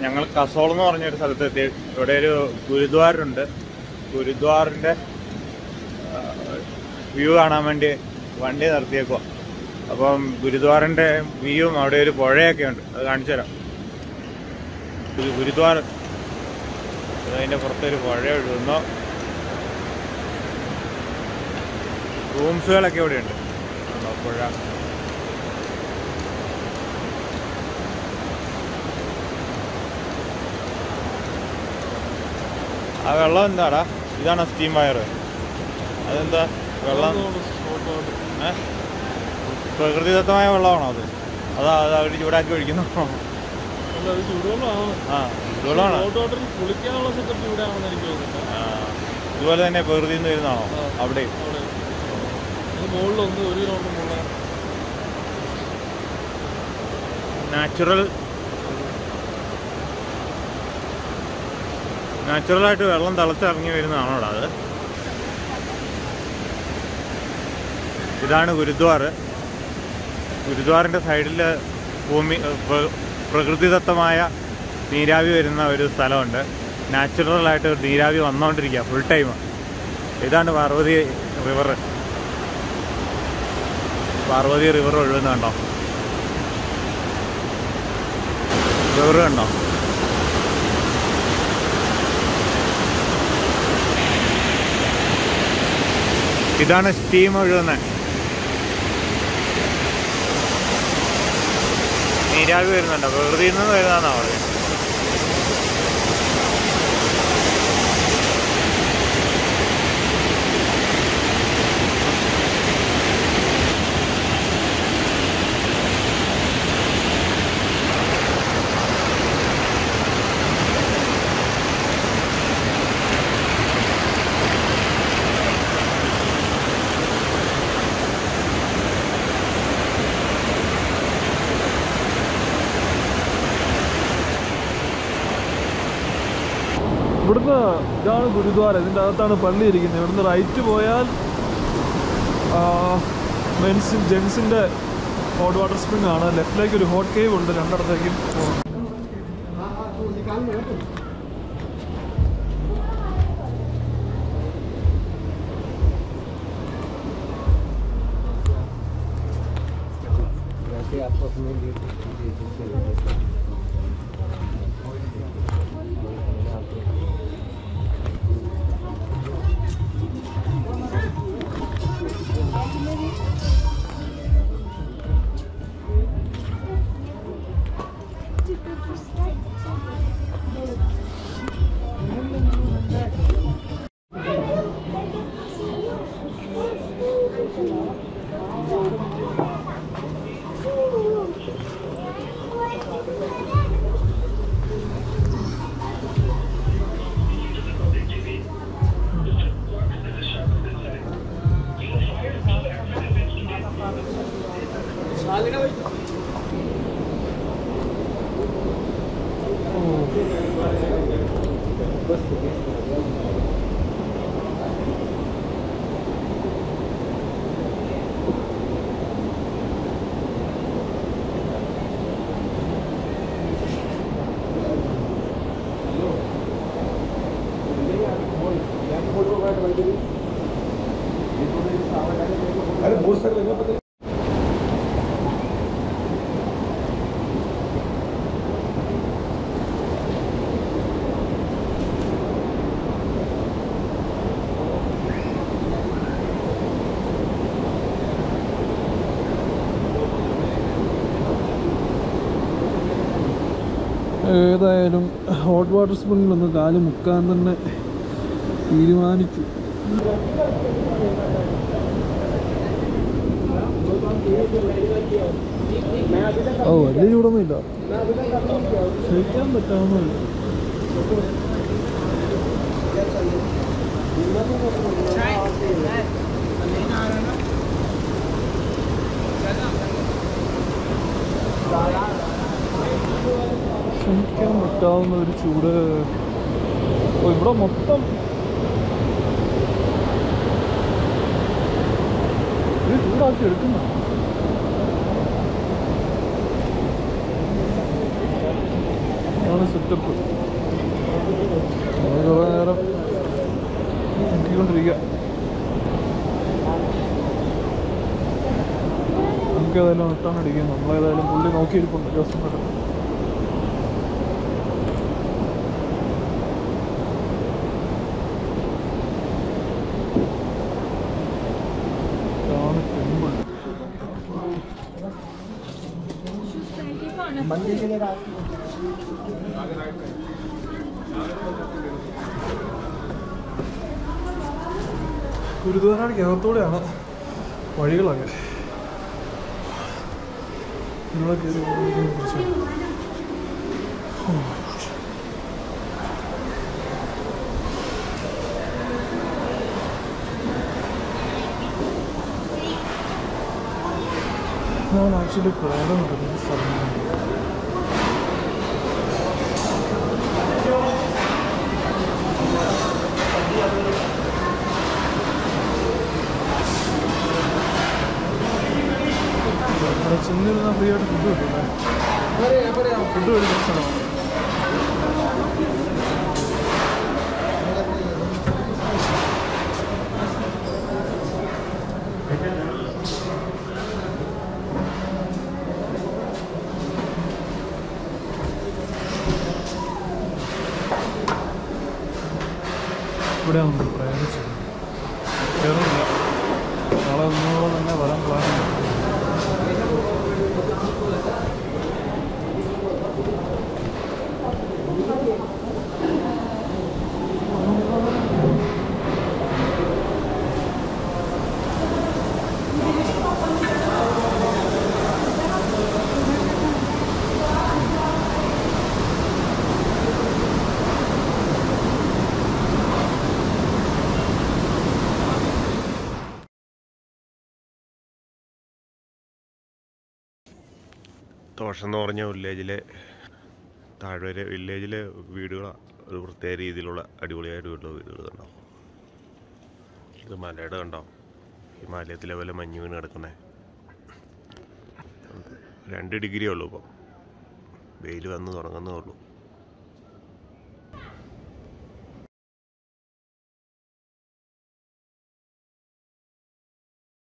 ഞങ്ങൾ കസോൾ എന്ന് പറഞ്ഞൊരു സ്ഥലത്ത് എത്തി ഇവിടെ ഒരു ഗുരുദ്വാരുണ്ട് ഗുരുദ്വാറിന്റെ വ്യൂ കാണാൻ വേണ്ടി വണ്ടി നിർത്തിയേക്കുക അപ്പം ഗുരുദ്വാറിന്റെ വ്യൂവും അവിടെ ഒരു പുഴയൊക്കെ ഉണ്ട് അത് കാണിച്ചു തരാം ഒരു ഗുരുദ്വാർ അതിന്റെ പുറത്തൊരു പുഴ ഒഴുകുന്നു റൂംസുകളൊക്കെ ഇവിടെ ഉണ്ട് പുഴ ആ വെള്ളം എന്താടാ ഇതാണോ സ്റ്റീം വയർ അതെന്താ വെള്ളം ഏ? പ്രകൃതിദത്തമായ വെള്ളമാണോ അത് അതാ അത് അവർ ചൂടാക്കി ഒഴിക്കുന്നു ചൂടുവെള്ളമാണ് ആ ചൂടുവെള്ളമാണ് ഹോട്ട് വാട്ടറിൽ കുളിക്കാനുള്ള സെറ്റപ്പ് ഇവിടെ ആണെന്ന് എനിക്ക് തോന്നുന്നത് ആ. ഇതുപോലെ തന്നെ പ്രകൃതിയിൽ നിന്ന് വരുന്നതാണോ ആ. അവിടെ അവിടെ ഇത് മുകളിലൊന്ന് ഒരു റൗണ്ട് മുകളിൽ നാച്ചുറൽ നാച്ചുറലായിട്ട് വെള്ളം തിളച്ചിറങ്ങി വരുന്നതാണോടാ അത് ഇതാണ് ഗുരുദ്വാർ ഗുരുദ്വാറിൻ്റെ സൈഡിൽ ഭൂമി പ്ര- പ്രകൃതിദത്തമായ നീരാവി വരുന്ന ഒരു സ്ഥലമുണ്ട് നാച്ചുറലായിട്ട് നീരാവി വന്നുകൊണ്ടിരിക്കുക ഫുൾ ടൈം ഇതാണ് പാർവതി റിവർ പാർവതി റിവർ ഒഴുകുന്നുണ്ടോ റിവർ കണ്ടോ ഇതാണ് സ്റ്റീം ഒഴുകുന്നത് നീരാവി വരുന്നുണ്ടോ പ്രകൃതിയിൽ നിന്ന് വരുന്നതാണോ പറയുന്നത് ഇവിടുന്ന് ഇതാണ് ഗുരുദ്വാര ഇതിൻ്റെ അകത്താണ് പള്ളി ഇരിക്കുന്നത് ഇവിടുന്ന് റൈറ്റ് പോയാൽ മെൻസ് ജെൻസിൻ്റെ ഹോട്ട് വാട്ടർ സ്പ്രിംഗ് ആണ് ലെഫ്റ്റിലേക്ക് ഒരു ഹോട്ട് കേവ് ഉണ്ട് രണ്ടിടത്തേക്കും പോകണം ഏതായാലും ഹോട്ട് വാട്ടർ സ്പ്രിങ്ങിലൊന്ന് കാല് മുക്കാൻ തന്നെ തീരുമാനിച്ചു ഓ വലിയ ചൂടൊന്നുമില്ല സഹിക്കാൻ പറ്റാവുന്നില്ല സഹിക്കാൻ പറ്റാവുന്ന ഒരു ചൂട് ഓ ഇവിടെ മൊത്തം ഇത് ചൂടാക്കി എടുക്കുന്ന അതാണ് സെറ്റപ്പ് നമ്മൾ കുറേ നേരം നോക്കിക്കൊണ്ടിരിക്കുക നമുക്ക് ഏതായാലും നട്ടാണ് അടിക്കുക നമ്മളേതായാലും പുള്ളി നോക്കിയിരിപ്പുണ്ട് ജോസഫ് മേഡം ഇതാണ് ടെമ്പിൾ ഗുരുദ്വാരയ്ക്ക് അകത്തൂടെയാണ് വഴികളൊക്കെ ഇവിടെ കയറി പോകുന്നതിനെ കുറിച്ച് ഞാൻ ആക്ച്വലി പ്രേതം നടക്കുന്ന സ്ഥലമാണ് അവിടെ ചെന്നിരുന്ന ഫ്രീ ആയിട്ട് ഫുഡ് കിട്ടില്ലേ ഫുഡ് കഴിക്കുന്ന സ്ഥലമാണ് ഇവിടെയാണ് നമ്മൾ പ്രയാണിച്ചത് കയറുന്നില്ല നാളെ ഒന്നുകൂടെ തന്നെ വരാൻ പ്ലാനുണ്ട് തോഷം എന്ന് പറഞ്ഞ വില്ലേജിലെ താഴ്വര വില്ലേജിലെ വീടുകളാണ് ഒരു പ്രത്യേക രീതിയിലുള്ള അടിപൊളിയായിട്ടുള്ള വീടുകൾ കണ്ടോ ഇത് മലയുടെ കണ്ടോ ഹിമാലയത്തിലെ പോലെ മഞ്ഞ് വീണ് കിടക്കണേ രണ്ട് ഡിഗ്രി ഉള്ളൂ ഇപ്പം വെയിൽ വന്ന് തുടങ്ങുന്നേ ഉള്ളൂ